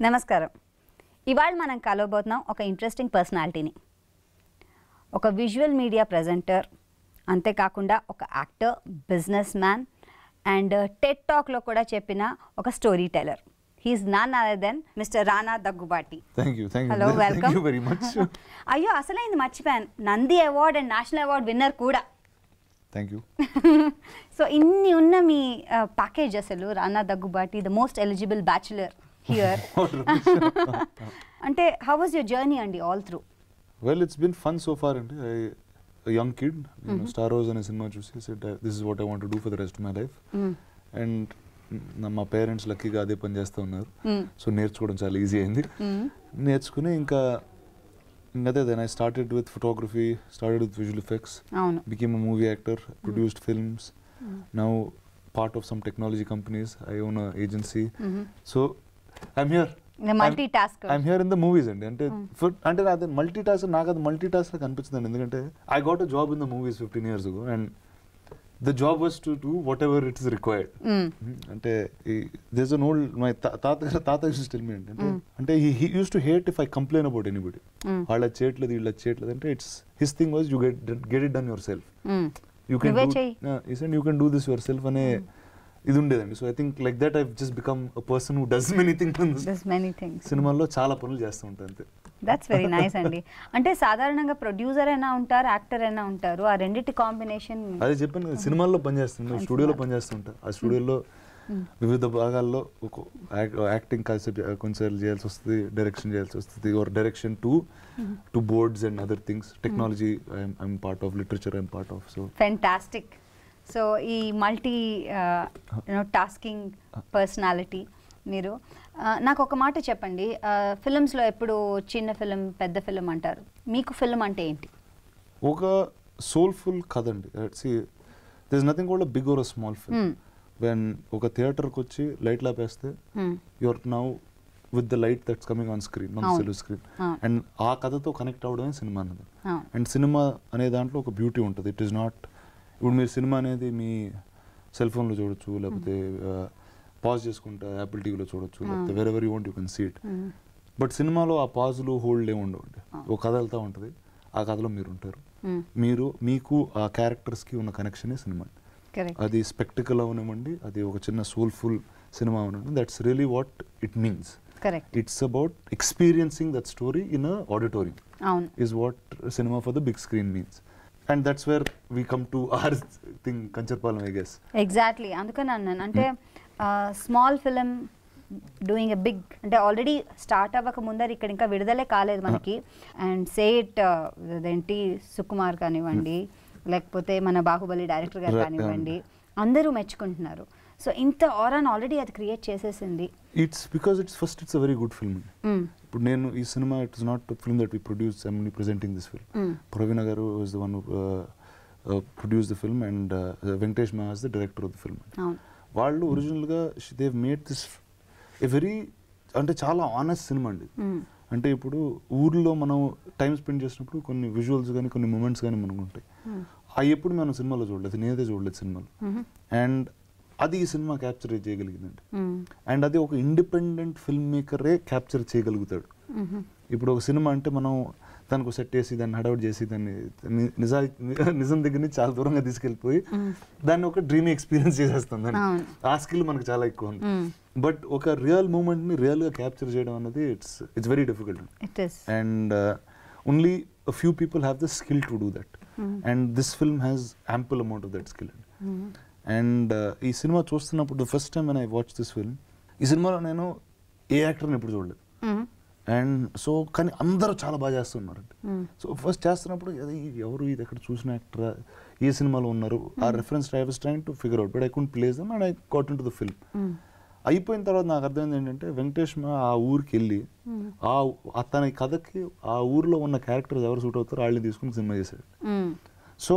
నమస్కారం ఇవాళ మనం కలవబోతున్నాం ఒక ఇంట్రెస్టింగ్ పర్సనాలిటీని ఒక విజువల్ మీడియా ప్రజెంటర్ అంతేకాకుండా ఒక actor business man and TED టాక్లో కూడా చెప్పిన ఒక story teller he is none other than mister Rana Daggubati thank you thank hello you thank welcome you very much అయ్యో అసలైంది మర్చిపోయాను Nandi award and national award winner కూడా థ్యాంక్ యూ సో ఇన్ని ఉన్న మీ ప్యాకేజ్ అసలు Rana Daggubati the most eligible bachelor here అంటే how was your journey అండి all through well it's been fun so far అండి యంగ్ కిడ్ స్టార్ రోజ్ అనే సినిమా చూసి set this is what I want do for the rest my life and మా parents లక్కీగా అదే పని చేస్తూ ఉన్నారు సో నేర్చుకోవడం చాలా ఈజీ అయింది నేర్చుకుని ఇంకా ఇంకా అదే then I started with photography started with visual effects అవును became a movie actor, produced films. Now part of some technology companies. I own a agency. So I'm here. Multi task I'm here in the movies అండి అంటే for అంటే అది multi task నాకు అది multi task కనిపించింది అండి ఎందుకంటే I got a job in the movies fifteen years go and the job was to do what ever it is required అంటే దిస్ అన్ ఓల్డ్ మై తాత తాత యూస్ టెల్ మీ అంటే అంటే he use to hate if I complain about anybody వాళ్ళు అది చేయట్లేదు వీళ్ళు అది చేయట్లేదు అంటే it's his thing was you get get it done your self you can నువ్వే చెయ్యి. Isn't you can do this your self అనే ఇది ఉండేదండి so I think like that I just become a person who does many things this many things సినిమాల్లో చాలా పనులు చేస్తూ ఉంటాను అంతే దట్స్ వెరీ నైస్ అండి అంటే సాధారణంగా ప్రొడ్యూసర్ అయినా ఉంటారు యాక్టర్ అయినా ఉంటారు ఆ రెండింటి కాంబినేషన్ అదే చెప్పాను కదా, సినిమాల్లో పనిచేస్తుంటా స్టూడియోలో పనిచేస్తుంటా ఆ స్టూడియోలో వివిధ భాగాల్లో ఒక యాక్టింగ్ కాన్సెప్ట్ కొంచెం చేయాల్సి వస్తుంది డైరెక్షన్ చేయాల్సి వస్తుంది or direction to to boards and other things technology I'm part of literature I'm part of so fantastic so ఈ మల్టీ యూనో టాస్కింగ్ పర్సనాలిటీ మీరు ఆ, నాకు ఒక మాట చెప్పండి ఫిలిమ్స్లో ఎప్పుడు చిన్న ఫిలిం పెద్ద ఫిలిం అంటారు మీకు ఫిలిం అంటే ఏంటి ఒక సోల్ఫుల్ కథ అండి దిస్ నథింగ్ కూడా big or small film Hmm. When ఒక థియేటర్కి వచ్చి లైట్ లాపేస్తే Hmm. Your now with the light that's coming on screen మన అవును. సెల్ఫ్ స్క్రీన్ అవును. అండ్ ఆ కథతో కనెక్ట్ అవ్వడమే సినిమా అన్నది అవును. అండ్ సినిమా అనే దాంట్లో ఒక బ్యూటీ ఉంటుంది ఇట్ ఈస్ నాట్ ఇప్పుడు మీరు సినిమా అనేది మీ సెల్ ఫోన్లో చూడొచ్చు లేకపోతే పాజ్ చేసుకుంటా యాపిల్ టీవీలో చూడొచ్చు లేకపోతే where ever you want you can see it Hmm. But సినిమాలో ఆ పాజులు హోల్డ్ ఏమి ఉండవండి ఒక కథ వెళ్తూ ఉంటుంది ఆ కథలో మీరు ఉంటారు Hmm. మీరు మీకు ఆ క్యారెక్టర్స్కి ఉన్న కనెక్షనే సినిమా కరెక్ట్ అది స్పెక్టికల్ అవనివ్వండి అది ఒక చిన్న సోల్ఫుల్ సినిమా అవనివ్వండి that's really what it means correct it's about experiencing that story in a auditorium అవును is what cinema for the big screen means. And that's where we come to our thing, Kancharpalam, I guess. Exactly అందుకని అన్నాను అంటే small film doing a big అంటే already start అవ్వక ముందర ఇక్కడ ఇంకా విడుదలే కాలేదు మనకి అండ్ సేట్ అదేంటి సుకుమార్ కానివ్వండి లేకపోతే మన బాహుబలి డైరెక్టర్ గారు Right, కానివ్వండి అందరూ మెచ్చుకుంటున్నారు సో ఇంత ఆరాన్ ఆల్రెడీ అది క్రియేట్ చేసేసింది It's because it's first, it's a very good film. Mm, ఇప్పుడు నేను ఈ సినిమా it is not film that we produce I'm presenting this film mm, Praveena గారు is the one produce the film and Venkatesh Maha's the director of the film అవును వాళ్ళు ఒరిజినల్గా they've made this a very అంటే చాలా ఆనెస్ట్ సినిమా అండి Mm, అంటే ఇప్పుడు ఊర్లో మనం టైం స్పెండ్ చేసినప్పుడు కొన్ని విజువల్స్ కానీ కొన్ని మూమెంట్స్ కానీ మనకు ఉంటాయి mm, అవి ఎప్పుడు మనం సినిమాలో చూడలేదు నేనైతే చూడలేదు సినిమాలో mhm, అండ్ అది ఈ సినిమా క్యాప్చర్ చేయగలిగిందండి mm, అండ్ అది ఒక ఇండిపెండెంట్ ఫిల్మ్ మేకరే క్యాప్చర్ చేయగలుగుతాడు mhm. ఇప్పుడు ఒక సినిమా అంటే మనం దానికి సెట్ చేసి దాన్ని హడౌట్ చేసి దాన్ని ని- నిజా నిజం దగ్గర నుంచి చాలా దూరంగా తీసుకెళ్ళిపోయి Mm. దాన్ని ఒక డ్రీమ్ ఎక్స్పీరియన్స్ చేసేస్తాం దాన్ని అవును. ఆ స్కిల్ మనకు చాలా ఎక్కువ ఉంది Mm. బట్ ఒక రియల్ మూమెంట్ని రియల్గా క్యాప్చర్ చేయడం అన్నది it's it's very difficult It is. and uh, only a few people have the skill to do that Mhm. and this film has ample amount of that skill Mhm. And ఈ cinema చూస్తున్నప్పుడు first time I watch this film ఈ సినిమాలో నేను ఏ యాక్టర్ని ఎప్పుడు చూడలేదు Mhm. And so కానీ అందరూ చాలా బాగా చేస్తున్నారు Mm. సో ఫస్ట్ చేస్తున్నప్పుడు అది ఎవరు ఇది ఎక్కడ చూసిన యాక్టర్ ఏ సినిమాలో ఉన్నారు ఆ reference I was trying to figure out but I could place them and I got into the film Mm. అయిపోయిన తర్వాత నాకు అర్థమైంది ఏంటంటే వెంకటేష్ మా ఆ ఊరికి వెళ్ళి Mm. ఆ అతని కథకి ఆ ఊర్లో ఉన్న క్యారెక్టర్స్ ఎవరు సూట్ అవుతారో వాళ్ళని తీసుకుని సినిమా చేశాడు Mm. సో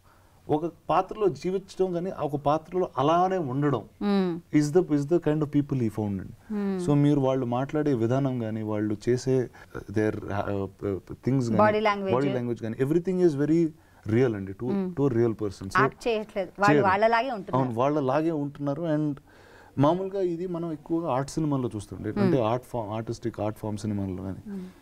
ఒక పాత్రలో జీవించడం కానీ ఒక పాత్రలో అలానే ఉండడం Mm. Is the is the kind of people ఈ ఫౌండ్ అండి Hmm. సో మీరు వాళ్ళు మాట్లాడే విధానం కానీ వాళ్ళు చేసే their things Body language. Body language కానీ ఎవ్రీథింగ్ ఈజ్ వెరీ రియల్ అండి to to real person act చేయట్లేదు వాళ్ళు వాళ్ళలాగే అవును ఉంటున్నారు వాళ్ళలాగే ఉంటున్నారు అండ్ మామూలుగా ఇది మనం ఎక్కువగా ఆర్ట్ సినిమాల్లో చూస్తుంటే అంటే art form artistic art form సినిమాల్లో కానీ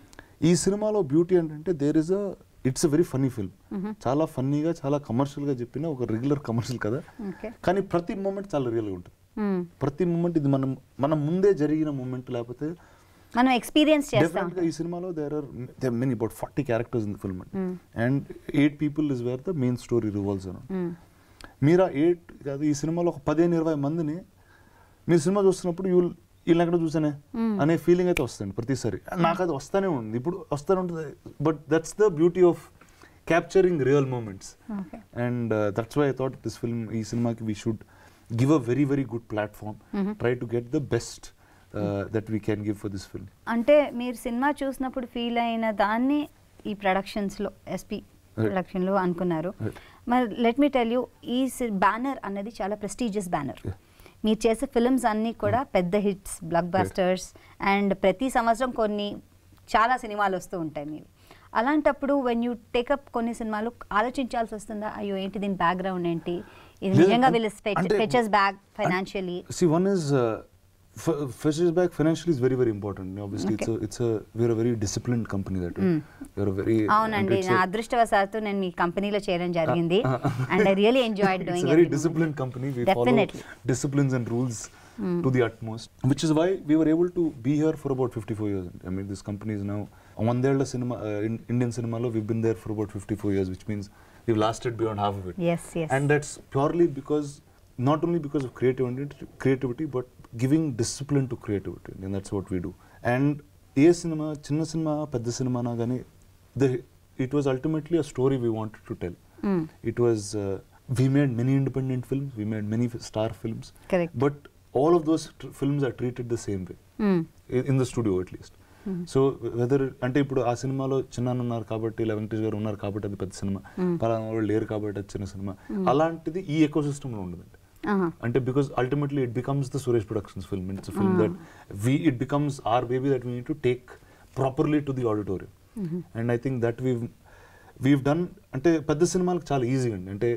ఈ సినిమాలో బ్యూటీ ఏంటంటే there is a it's a very funny film చాలా ఫన్నీగా చాలా కమర్షియల్గా చెప్పిన ఒక రెగ్యులర్ కమర్షియల్ కదా ఓకే కానీ ప్రతి మూమెంట్ చాలా రియల్గా ఉంటుంది ప్రతి మూమెంట్ ఇది మనం మనం ముందే జరిగిన మూమెంట్ లేకపోతే మనం ఎక్స్పీరియన్స్ చేస్తాం డెఫినెట్గా ఈ సినిమాలో there are there many about forty characters in the film and eight people is where the main story revolves on మీరు ఆ ఎయిట్ కాదు ఈ సినిమాలో ఒక పదిహేను ఇరవై మందిని మీరు సినిమా చూస్తున్నప్పుడు యూ వీళ్ళని ఎక్కడ చూసానే అనే ఫీలింగ్ అయితే వస్తుంది ప్రతిసారి నాకు అది వస్తానే ఉంది ఇప్పుడు వస్తానే ఉంటుంది but that's the beauty of capturing real moments okay and that's why I thought this film ఈ సినిమాకి we should give a very very good platform try to get the best that we can give for this film అంటే మీరు cinema చూసినప్పుడు feel అయిన దాన్ని ఈ ప్రొడక్షన్స్లో SP ప్రొడక్షన్లో అనుకున్నారు Right. మరి లెట్ మీ టెల్ యూ ఈ బ్యానర్ అన్నది చాలా ప్రెస్టీజియస్ బ్యానర్ Yeah. మీరు చేసే ఫిల్మ్స్ అన్నీ కూడా పెద్ద హిట్స్ బ్లాక్ బస్టర్స్ అండ్ ప్రతి సంవత్సరం కొన్ని చాలా సినిమాలు వస్తూ ఉంటాయి మీవి అలాంటప్పుడు వెన్ యూ టేకప్ కొన్ని సినిమాలు ఆలోచించాల్సి వస్తుందా అయ్యో ఏంటి దీని బ్యాక్గ్రౌండ్ ఏంటి ఇది లేదు, నిజంగా అంటే- వీళ్ళు అంటే- features back financially See, one is uh, f- Fisher's back financially is very very important. Obviously, it's a it's a we're a very disciplined company that way. We're a very and అవునండి it's నా a- అదృష్టవశాత్తు నేను మీ కంపెనీలో చేయడం జరిగింది Uh, uh, and I really enjoy it's doing a very disciplined company. We Definitely. follow disciplines and rules to the utmost, which is why we were able to be here for about 54 years. I mean, this company is now one there cinema uh, in Indian cinema. lo, We've been there for about 54 years, which means we've lasted beyond half of it. Yes yes and that's purely because not only because of creativity creativity but giving discipline to creativity and that's what we do and ఏ cinema చిన్న cinema పెద్ద సినిమానా కానీ the it was ultimately a story we wanted to tell it was we made many independent films we made many star films Correct. But all of those films are treated the same way in the studio at least so whether అంటే ఇప్పుడు ఆ సినిమాలో చిన్న ఉన్నారు కాబట్టి వెంకటేష్ గారు ఉన్నారు కాబట్టి అది పెద్ద సినిమా పలానా వాళ్ళు లేరు కాబట్టి అది చిన్న సినిమా అలాంటిది ఈ ఎకో సిస్టంలో ఉండదండి అంటే because ultimately it becomes the Suresh Productions film it's film that we it becomes our baby that we need to take properly to the auditorium and I think that we we've done అంటే పెద్ద సినిమాలకు చాలా easy అండి అంటే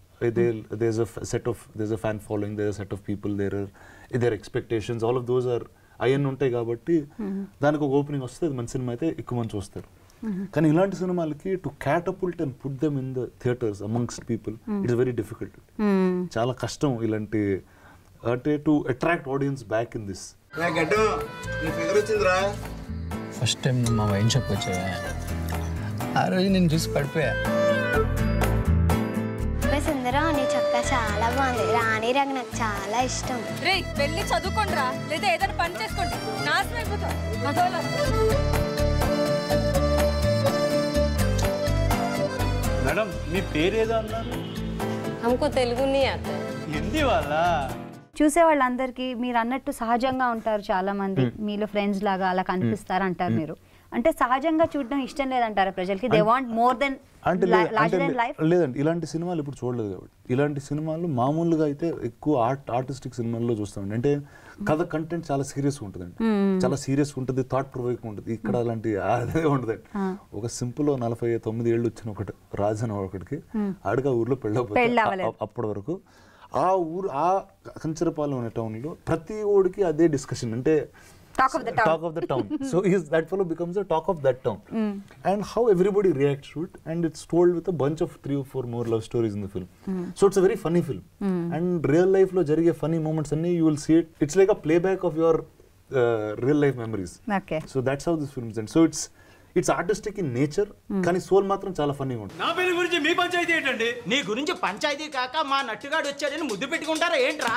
there's a set of there's a fan following their set of people their their expectations all of those are అవన్నీ ఉంటాయి కాబట్టి దానికి ఒక ఓపెనింగ్ వస్తే అది మంచి సినిమా అయితే ఎక్కువ మంది చూస్తారు కానీ ఇలాంటి సినిమాలకి to catapult and put them in the theatres amongst people it's very difficult చాలా కష్టం ఇలాంటి అంటే to attract audience back in this regard నీ ఫిగర్ వచ్చిందిరా ఫస్ట్ టైం నువ్వు మా వైన్ షాప్కి వచ్చావా ఆ రోజు నేను చూసి పడిపోయా మే సుందరం నీ చొక్క చాలా బాగుంది రాణి రంగు నాకు చాలా ఇష్టం రే వెళ్ళి చదువుకోండిరా లేదా ఏదైనా పని చేసుకోండి నాశనం అయిపోతాం అదోలా మేడం మీ పేరేదో అన్నారు हमको तेलुगु नहीं आता హిందీ వాళ్ళ చూసే వాళ్ళందరికీ మీరు అన్నట్టు సహజంగా ఉంటారు చాలా మంది మీలో ఫ్రెండ్స్ లాగా అలా కనిపిస్తారు అంటారు మీరు అంటే సహజంగా చూడడం ఇష్టం లేదంటారా ప్రజలకి దే వాంట్ మోర్ దెన్ అంటే లేదు- అంటే లార్జర్ దెన్ లే- లైఫ్ లేదండి ఇలాంటి సినిమాలు ఇప్పుడు చూడలేదు కాబట్టి ఇలాంటి సినిమాలు మామూలుగా అయితే ఎక్కువ ఆర్ట్ ఆర్టిస్టిక్ సినిమాల్లో చూస్తామండి అంటే కథ కంటెంట్ చాలా సీరియస్ ఉంటుందండి చాలా సీరియస్ ఉంటుంది థాట్ ప్రొవోకింగ్ ఉంటుంది ఇక్కడ అలాంటి అదే ఉంటుందండి ఒక సింపుల్ నలభై తొమ్మిది ఏళ్ళు వచ్చిన ఒకటి రాజన్ ఒకటికి ఆడిగా ఊర్లో పెళ్ళకపోతే పెళ్ళవ్వలేదు. అ- అప్పటి వరకు ఆ ఊరు ఆ కంచరపాలెం అనే టౌన్లో ప్రతి ఓడికి అదే డిస్కషన్ అంటే Talk of the town. talk of the town. so he's, that fellow becomes the talk of that town. And how everybody reacts to it, and it's told with a bunch of three or four more love stories in the film. So it's a very funny film. And real life lo jarige funny moments and you will see it. It's like a playback of your uh, real life memories. Okay So that's how this film is. And so it's it's artistic in nature, కానీ soul మాత్రం చాలా ఫన్నీగా ఉంటుంది నా పేరు గురించి మీ పంచాయతీ ఏంటండి నీ గురించి పంచాయతీ కాక మా నట్టుగాడు వచ్చాడని ముద్దు పెట్టుకుంటారా ఏంట్రా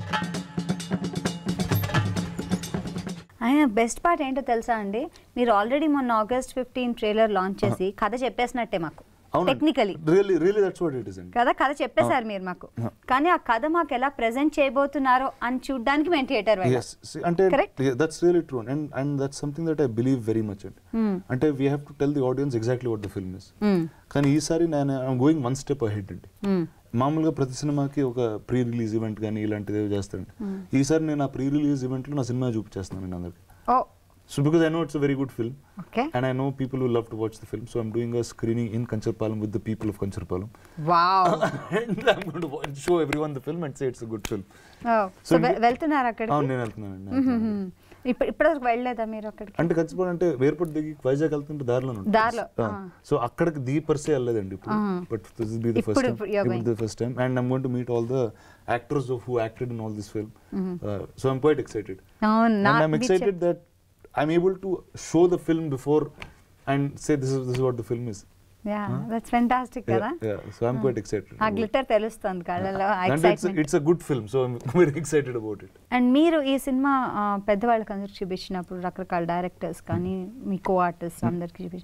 ఆయన బెస్ట్ పార్ట్ ఏంటో తెలుసా అండి మీరు ఆల్రెడీ మొన్న ఆగస్ట్ ఫిఫ్టీన్ ట్రైలర్ లాంచ్ చేసి కథ చెప్పేసినట్టే మాకు technically really really that's what it is అండి కదా కథ చెప్పేశారు మీరు మాకు కానీ ఆ కథ మాకు ఎలా ప్రెజెంట్ చేయబోతున్నారో అని చూడడానికి మేము థియేటర్ yes see, అంటే Correct? yeah, that's really true and and that's something that i believe very much in అంటే we have to tell the audience exactly what the film is కానీ ఈసారి నేను I'm going one step ahead అండి మామూలుగా ప్రతి సినిమాకి ఒక pre release event కానీ ఇలాంటిది ఏవో చేస్తానండి ఈసారి నేను ఆ ప్రీ రిలీజ్ ఈవెంట్లో నా సినిమా చూపించేస్తున్నాను నేను అందరికి ఓ So because I know it's a very good film, okay and I know people who love to watch the film, so I'm doing a screening in Kancharpalam with the people of Kancharpalam, wow and I'm going to watch, show everyone the film and say it's a good film. So So వెళ్తున్నారు అవును అక్కడికి నేను వెళ్తున్నానండి నేను వెళ్తున్నాను. ఇప్పుడు ఇప్పటివరకు వెళ్ళలేదా మీరు అక్కడికి అంటే కంచిపాడు అంటే ఎయిర్పోర్ట్ దిగి వైజాగ్ వెళ్తుంటే దారిలో దారిలో, ఆ. సో అక్కడికి ది పర్సే వెళ్ళలేదండి ఇప్పుడు బట్ దిస్ బి ద ఇప్పుడు- ఫస్ట్ ఇప్పుడు you're time the first time and I'm going to meet all the actors of who acted in all this film so I'm quite excited అవును and నా- I'm మీరు excited చెప్- that I'm able to show the film before and say this is this is what the film is. Yeah that's fantastic కదా Yeah, yeah. So I'm quite excited. ఆ about it. Glitter తెలుస్తుంది కళ్ళలో And it's a, excitement it's a good film, so I'm very excited about it. And మీరు ఈ cinema ఆ, పెద్దవాళ్ళకి అందరికి చూపించినప్పుడు రకరకాల డైరెక్టర్స్ కానీ మీ కో ఆర్టిస్ట్ అందరికి చూపించి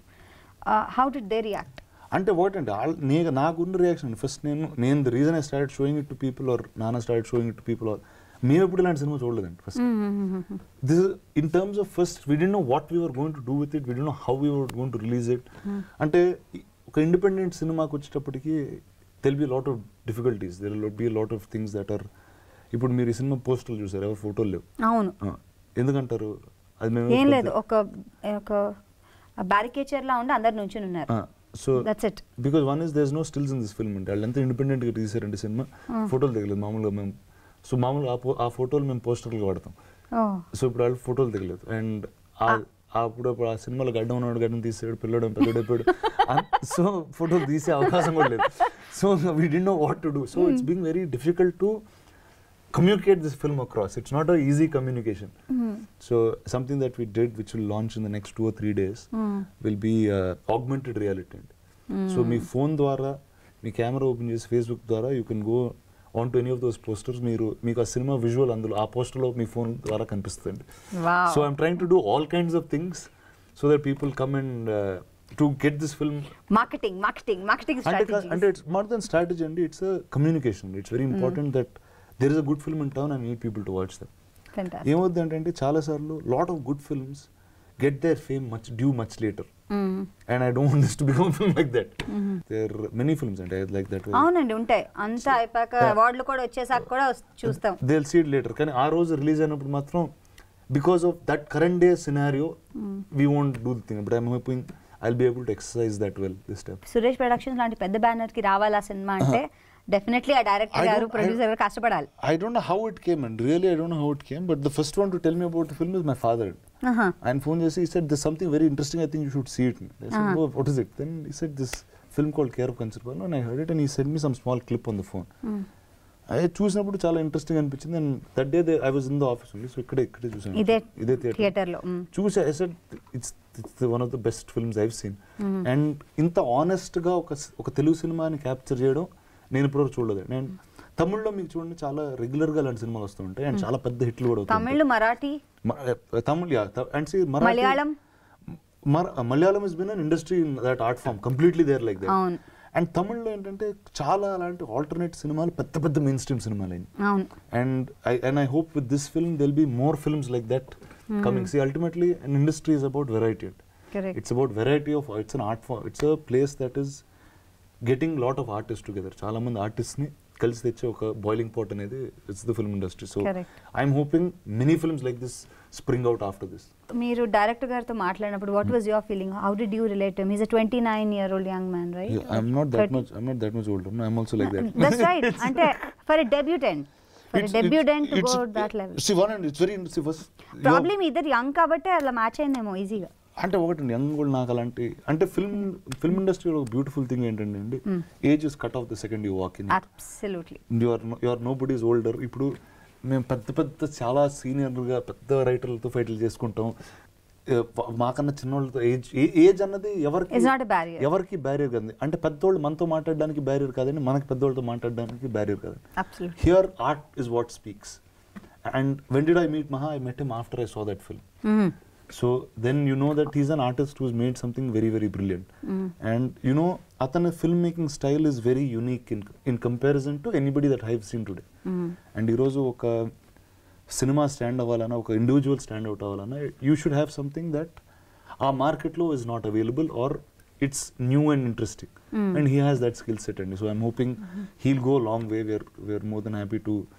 హౌ డి దే రియాక్ట్ అంటే వాట్ అంటే నేను నాకున్న రియాక్షన్ ఫస్ట్ నేను నేను the reason I start showing it to people are నాన్న start showing it to people are మేము ఎప్పుడు ఇలాంటి సినిమా చూడలేదండి first this in terms of first we did know what we're going to do with it we did know how we're going to release it అంటే ఈ- ఒక independent సినిమాకి వచ్చేటప్పటికి తెల్ B lot of difficulties there will be lot of things that are ఇప్పుడు మీరు ఈ cinema పోస్టర్లు చూసారు ఎవరు ఫోటోలు లేవు అవును ఆ, ఎందుకంటారు అది మేము ఏం లేదు ఒక ఒక బ్యారికేచర్ లా ఉండి అందరు నుంచి ఉన్నారు so that's it because one is there's no stills in this film అంటే వాళ్ళు ఎంత ఇండిపెండెంట్ గా తీసారంటే సినిమా ఫోటోలు దిగలేదు మామూలుగా మేము సో మామూలుగా ఆ పో- ఆ ఫోటోలు మేము పోస్టర్లు వాడతాం ఓ సో ఇప్పుడు వాళ్ళు ఫోటోలు దిగలేదు అండ్ అప్పుడు అప్పుడు ఆ సినిమాలో గడ్డ ఉన్నాడు గడ్డను తీసాడు పిల్లడు పెద్దడైపోయాడు సో ఫోటోలు తీసే అవకాశం కూడా లేదు so we did know what to do so it's being very difficult to communicate this film across. It's not an easy communication. So something that we did, which will launch in the next two or three days, will be uh, augmented reality. So మీ phone ద్వారా మీ camera open చేసి Facebook ద్వారా you can go on to any of those posters మీరు మీకు ఆ cinema visual అందులో ఆ పోస్టర్లో మీ ఫోన్ ద్వారా కనిపిస్తుంది Wow. So I'm trying to do all kinds of things so that people come and to get this film marketing marketing marketing అంటే కా- స్ట్రాటజీ అంటే ఇట్స్ మోర్ దెన్ స్ట్రాటజీ అండి it's a communication it's very important that there is a good film in town and need people to watch them fantastic ఏమవుద్ది అంటే చాలా సార్లు lot of good films get their fame much due much later and I don't this to become film like that there many films అంటే like that అవునండి ఉంటాయి అంతా అయిపోయాక అవార్డులు కూడా వచ్చేసాక కూడా వస్- చూస్తాం దే సీ ఇట్ లేటర్ కానీ ఆ రోజు రిలీజ్ అయినప్పుడు మాత్రం because of that current day scenario we won't do the thing but I'm hoping I be able to exercise that well this type Suresh Productions లాంటి పెద్ద బ్యానర్ కి రావాలి ఆ సినిమా అంటే డెఫినెట్లీ ఆ డైరెక్టర్ I గారు don't- I ప్రొడ్యూసర్ గారు కష్టపడాలి I don't know how it came, and really I don't know how it came. But the first one to tell me about the film is my father. Uh-huh. And phone just he said there's something very interesting. I think you should see it. I said, oh, what is it? Then he said this film called Care of Kancharpal, and I heard it, and he sent me some small clip on the phone. I చూసినప్పుడు చాలా interesting అనిపించింది and that day I was in the office only so ఇక్కడే ఇక్కడే చూసాను ఇదే ఇదే theatre theatre లో మ్. చూసా I said it's it's one of the best films I've seen and ఇంత honest గా ఒక స్- ఒక తెలుగు సినిమాని క్యాప్చర్ చేయడం నేను ఇప్పటివరకు చూడలేదు నేను తమిళ్లో మీకు చూడండి చాలా రెగ్యులర్ గా అలాంటి సినిమాలు వస్తూ ఉంటాయి అండ్ చాలా పెద్ద హిట్లు కూడా అవుతాయి తమిళ్ మరాఠీ తమిళ్ యా అండ్ సి మరాఠీ మలయాళం మర- Malayalam is been an industry in that art form completely there like that అవును. అండ్ తమిళ్లో ఏంటంటే చాలా అలాంటి ఆల్టర్నేట్ సినిమాలు పెద్ద పెద్ద మెయిన్ స్ట్రీమ్ సినిమాలు అయినాయి అవును and I and I hope with this film there'll be more films like that coming. See, ultimately, an industry is about variety. Correct. It's about variety of. It's an art form. It's a place that is getting lot of artists together. చాలా మంది artist ని కలిసి తెచ్చే ఒక boiling pot అనేది it's the film industry so Correct. I'm hoping many films like this spring out after this మీరు director గారితో మాట్లాడినప్పుడు what was your feeling how did you relate is a twenty nine year old young man right I'm not that much I'm not that much older I'm also like that that's right అంటే for a debutant for a debutant to go that level See, one and it's very see, first, you're- problem ఇద్దరు young కాబట్టి అలా match అయిందేమో ఈజీగా అంటే ఒకటి young కూడా నాకు అలాంటి అంటే ఫిల్మ్ ఫిల్మ్ ఇండస్ట్రీలో ఒక బ్యూటిఫుల్ థింగ్ ఏంటంటే అండి age is cut off the second you walk in absolutely your your nobody's older ఇప్పుడు మేము పెద్ద పెద్ద చాలా సీనియర్గా పెద్ద రైటర్లతో ఫైట్లు చేసుకుంటాం ఏ, వా- మాకన్నా చిన్నోళ్ళతో ఏజ్ ఏజ్ అన్నది ఎవరికి It's not a barrier. ఎవరికి బ్యారియర్ కాదు అంటే పెద్దోళ్ళు మనతో మాట్లాడడానికి బ్యారియర్ కాదండి మనకి పెద్దోళ్ళతో మాట్లాడడానికి బ్యారియర్ కాదండి absolutely here art is what speaks and when did I meet Maha I met him after I saw that film So then you know that he's an artist who's made something very, very brilliant. And you know, Atana filmmaking style is very unique in, in comparison to anybody that I've seen today. And ఈరోజు ఒక cinema stand అవ్వాలన్నా ఒక individual stand out అవ్వాలన్నా you should have something that ఆ మార్కెట్లో is not available or it's new and interesting and he has that skill set అండి so I'm hoping he'll go long way where where more then happy to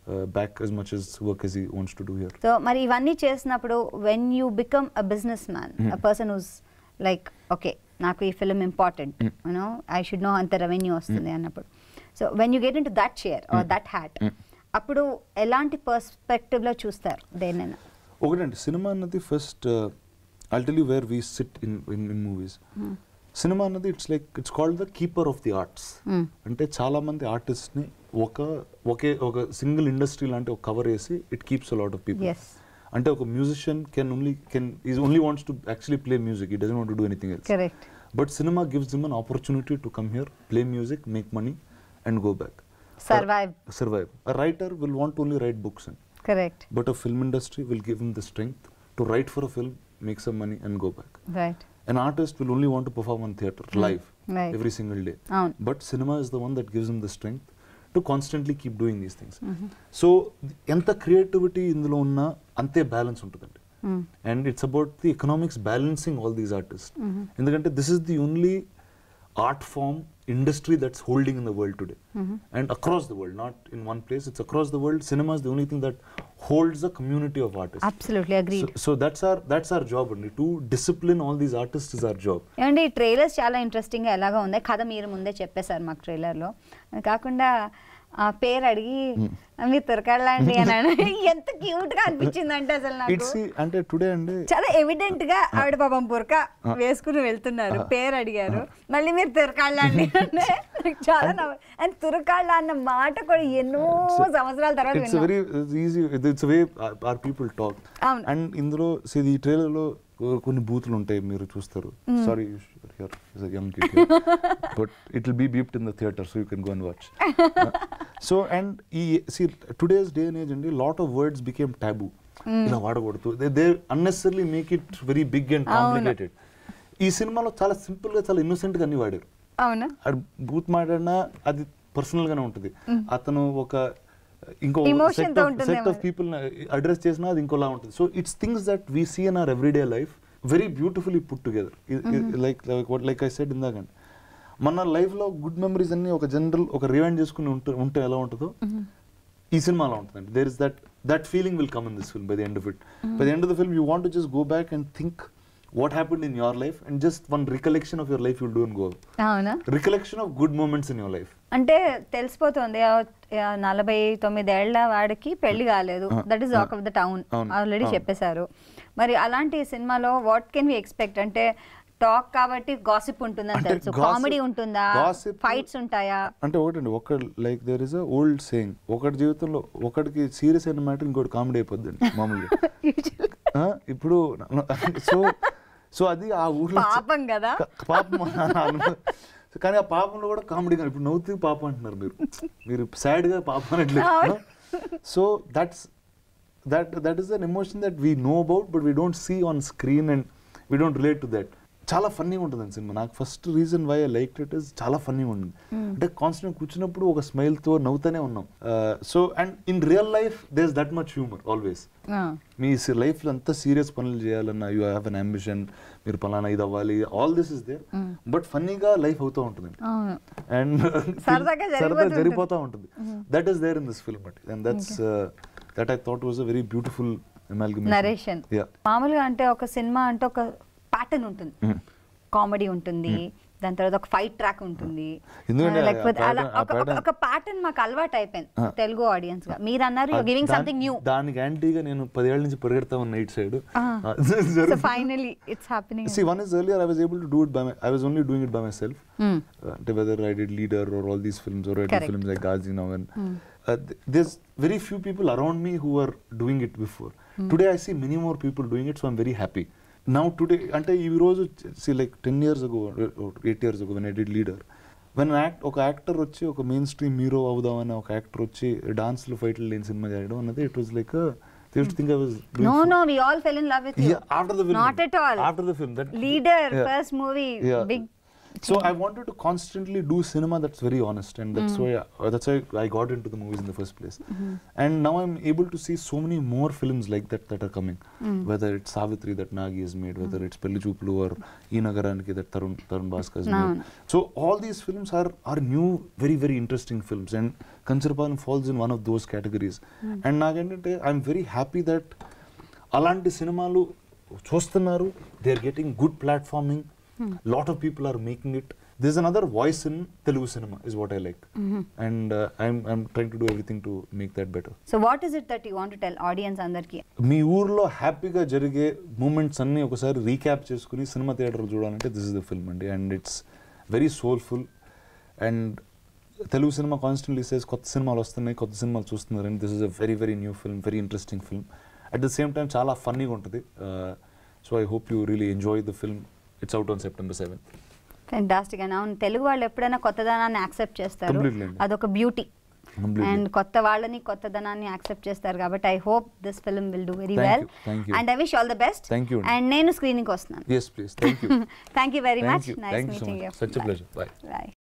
uh, back as much as work as he wants to do here. సో మరి ఇవన్నీ చేసినప్పుడు when you become a business man a person who's like okay నాకు ఈ film important you know I should know అంత revenue వస్తుంది అన్నప్పుడు so when you get into that share or that hat అప్పుడు ఎలాంటి పర్స్పెక్టివ్లో చూస్తారు దేనైనా ఒకటండి సినిమా అన్నది first I'll tell you where we sit in in in movies cinema అన్నది it's like it's called the keeper of the arts అంటే చాలా మంది ఆర్టిస్ట్ని ఒక ఒకే ఒక సింగిల్ ఇండస్ట్రీ లాంటి ఒక కవర్ వేసి it keeps a lot of people Yes. అంటే ఒక musician can only can is only wants to actually play music it doesn't want to do anything else correct but cinema gives them an opportunity to come here play music make money and go back survive survive a writer will want to only write books and correct but a film industry will give him the strength to write for a film, make some money, and go back. Right An artist will only want to perform on theatre live Right. every single day. అవును But cinema is the one that gives him the strength to constantly keep doing these things. So, ఎంత creativity ఇందులో ఉన్నా అంతే balance ఉంటుందండి and it's about the economics balancing all these artist ఎందుకంటే this is the only art form industry that's holding in the world today and across the world not in one place it's across the world cinema is the only thing that holds a community of artists absolutely agreed so, so that's our that's our job only to discipline all these artists is our job ఏమండి ఈ trailers చాలా ఇంట్రెస్టింగ్గా ఎలాగా ఉంది కథ మీరు ముందే చెప్పేశారు మాకు ట్రైలర్లో అది కాకుండా ఆ పేరు అడిగి మీరు తురకాళ్ళండి అని అన- ఎంత క్యూట్ గా అనిపించింది అంటే అసలు నాకు it's see, అంటే టుడే అండి చాలా ఎవిడెంట్ గా ఆవిడ పాపం బురక వేసుకుని వెళ్తున్నారు పేరు అడిగారు మళ్ళీ మీరు తురకాళ్ళండి అంటే నాకు చాలా నవ్వు అండ్ తురకాళ్ళ అన్న మాట కూడా ఎన్నో సంవత్సరాల తర్వాత ఇట్స్ విన్నాం very easy it's way are people talk అవును. అండ్ ఇందులో see, ఈ ట్రైలర్ లో కొన్ని బూతులు ఉంటాయి మీరు చూస్తారు sorry here is young kid but it will be beeped in the theatre so you can go and watch so and ఈ see today's day and age అండి lot of words became taboo ఇలా వాడకూడదు they they unnecessary make it very big and complicated ఈ సినిమాలో చాలా simple గా చాలా innocent గా అన్ని వాడారు అవునా ఆడు బూత్ మాట్లాడినా అది పర్సనల్ గానే ఉంటుంది అతను ఒక ఇంకో Emotion తో సెట్ ఉంటుందేమో. ఆఫ్ పీపుల్ అడ్రస్ చేసినా అది ఇంకోలా ఉంటుంది so it's things that we see in our everyday life very beautifully put together like like I said ఇందాకండి మన లైఫ్ లో గుడ్ మెమరీస్ అన్ని ఒక జనరల్ ఒక రివైండ్ చేసుకుని ఉంటే ఉంటే ఎలా ఉంటుందో ఈ సినిమాలో ఉంటుందండి there is that that feeling will come in this film by the end of it by the end of the film you want to just go back and think what happened in your life and just one recollection of your life will do and go అవునా recollection of good moments in your life అంటే తెలిసిపోతుంది ఆ, ఆ, నలభై తొమ్మిదేళ్ల వాడికి పెళ్లి కాలేదు ఆ, దట్ ఈస్ ఆ. ఆక్ ఆఫ్ ద టౌన్ అవును, ఆల్రెడీ అవును. చెప్పేశారు మరి అలాంటి సినిమాలో వాట్ కెన్ వి ఎక్స్పెక్ట్ అంటే టాక్ కాబట్టి గాసిప్ ఉంటుందని అంటే తెలుసు gossip- కామెడీ ఉంటుందా gossip- ఫైట్స్ ఉంటాయా అంటే ఒకటండి ఒక like there is a old saying ఒకటి జీవితంలో ఒకటికి సీరియస్ అయిన మ్యాటర్ ఇంకోటి కామెడీ అయిపోద్దండి మామూలుగా ఆ, ఇప్పుడు సో సో అది ఆ ఊర్లో పాపం కదా క- పాపం అన్న- కానీ ఆ పాపంలో కూడా కామెడీ కానీ ఇప్పుడు నవ్వుతూ పాపం అంటున్నారు మీరు మీరు sad గా పాపం అనట్లేదు so that's that that is an emotion that we know about but we don't see on screen and we don't relate to that చాలా ఫన్నీగా ఉంటుంది సినిమా నాకు first reason why I like it is చాలా ఫన్నీగా ఉంటుంది అంటే constant కూర్చున్నప్పుడు ఒక smile తో నవ్వుతూనే ఉన్నాం so and in real life there is that much humour always మీ లైఫ్లో అంత సీరియస్ పనులు చేయాలన్నా యూ హ్యావ్ అన్ అంబిషన్ మీరు పలానా ఇది అవ్వాలి all this is there but ఫన్నీగా లైఫ్ అవుతూ ఉంటుంది అవును అండ్ సరదాగా సరదా జరిగిపోతూ జరిగిపోతూ ఉంటుంది that is there in this film and that's that I thought was a very beautiful narration yeah మామూలుగా అంటే ఒక సినిమా అంటే ఒక ప్యాటర్న్ ఉంటుంది కామెడీ ఉంటుంది దాని తర్వాత ఒక ఫైట్ ట్రాక్ ఉంటుంది ఎందుకంటే ఆ, లేకపోతే ఆ అలా pattern- ఆ ఒక- ఒక- pattern- ఒక ప్యాటర్న్ మాకు అలవాటు అయిపోయింది ఆ. తెలుగు ఆడియన్స్ గా మీరు అన్నారు గివింగ్ దా- సంథింగ్ న్యూ దానికి యాంటీగా నేను పదేళ్ల నుంచి పరిగెడతా ఉన్న night side so finally it's happening See, one is earlier I was able to do it by my, I was only doing it by myself. Uh, whether I did Leader or all these films or I did Correct. films like Ghazi now and uh, th- there's very few people around me who are doing it before. Today I see many more people doing it, so I'm very happy. Now today, అంటే ఈ రోజు see like 10 years ago or 8 years ago when I did Leader, when an act, ఒక actor వచ్చి ఒక main stream hero అవుదామని ఒక actor వచ్చి డాన్స్లు ఫైట్లు లేని సినిమా చేయడం అన్నది it was like they think I was no no we all fell in love with you Yeah, after the film. Not at all After the film. That, leader Yeah. First movie Yeah. Big So I wanted to constantly do cinema that's very honest, and that's why uh, that's why I got into the movies in the first place. And now I'm able to see so many more films like that that are coming. Whether it's Savitri that Nagi has made, whether it's Pelli Choopulu or E Nagaraniki that Tarun Tarun Bhaskar has No, made. no. So all these films are are new, very very interesting films, and Kancharapalam falls in one of those categories. And నాకేంటంటే I'm very happy that అలాంటి సినిమాలు చూస్తున్నారు they are getting good platforming lot of people are making it this another voice in Telugu cinema is what I like and I'm I'm trying to do everything to make that better so what is it that you want tell audience అందరికి మీ ఊర్లో హ్యాపీగా జరిగే moments అన్నీ ఒకసారి recap చేసుకుని cinema theatre చూడాలంటే this is the film అండి and it's very soulful and Telugu cinema constantly says కొత్త సినిమాలు వస్తున్నాయి కొత్త సినిమాలు చూస్తున్నారు and this is a very very new film very interesting film at the same time చాలా ఫన్నీగా ఉంటుంది so I hope you really enjoy the film it's out on September seventh fantastic and అవును తెలుగు వాళ్ళు ఎప్పుడైనా కొత్తదనాన్ని యాక్సెప్ట్ చేస్తారు Completely అండి. అదొక beauty Completely. And కొత్త వాళ్ళని కొత్తదనాన్ని యాక్సెప్ట్ చేస్తారు కాబట్టి I hope this film will do very Thank well you, thank you. And I wish all the best Thank you. And నేను స్క్రీనింగ్ వస్తున్నాను yes please thank you thank you very thank much you nice thank you so meeting much such pleasure bye bye